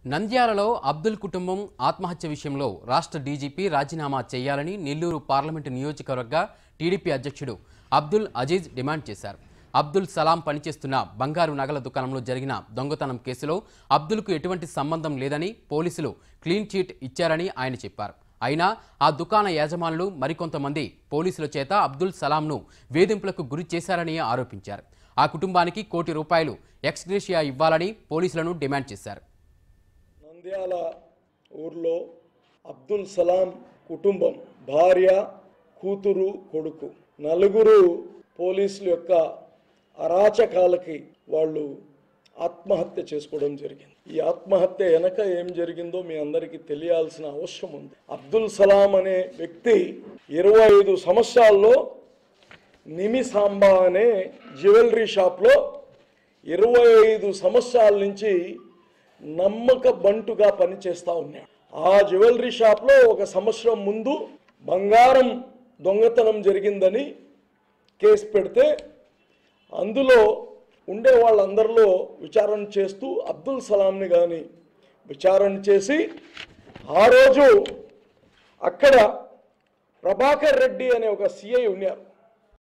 నంద్యాలలో అబ్దుల్ కుటుంబం ఆత్మహత్య విషయంలో రాష్ట్ర డీజీపీ రాజీనామా చేయాలని నెల్లూరు పార్లమెంటు నియోజకవర్గ టీడీపీ అధ్యక్షుడు అబ్దుల్ అజీజ్ డిమాండ్ చేశారు అబ్దుల్ సలాం పనిచేస్తున్న బంగారు నగల దుకాణంలో జరిగిన దొంగతనం కేసులో అబ్దుల్కు ఎటువంటి సంబంధం లేదని పోలీసులు క్లీన్ చీట్ ఇచ్చారని ఆయన చెప్పారు అయినా ఆ దుకాణ యాజమానులు మరికొంతమంది పోలీసుల చేత అబ్దుల్ సలాంను వేధింపులకు గురి చేశారని ఆరోపించారు ఆ కుటుంబానికి కోటి రూపాయలు ఎక్స్గ్రేషియా ఇవ్వాలని పోలీసులను డిమాండ్ చేశారు నంద్యాల ఊర్లో అబ్దుల్ సలాం కుటుంబం భార్య కూతురు కొడుకు నలుగురు పోలీసుల యొక్క అరాచకాలకి వాళ్ళు ఆత్మహత్య చేసుకోవడం జరిగింది ఈ ఆత్మహత్య వెనక ఏం జరిగిందో మీ అందరికీ తెలియాల్సిన అవసరం ఉంది అబ్దుల్ సలాం అనే వ్యక్తి ఇరవై ఐదు సంవత్సరాల్లో నిమి సాంబా అనే జ్యువెలరీ షాప్లో ఇరవై ఐదు సంవత్సరాల నుంచి నమ్మక బంటుగా పనిచేస్తూ ఉన్నాడు ఆ జ్యువెలరీ షాప్లో ఒక సంవత్సరం ముందు బంగారం దొంగతనం జరిగిందని కేసు పెడితే అందులో ఉండే వాళ్ళందరిలో విచారణ చేస్తూ అబ్దుల్ సలాంని కానీ విచారణ చేసి ఆ రోజు అక్కడ ప్రభాకర్ రెడ్డి అనే ఒక సిఐ ఉన్నారు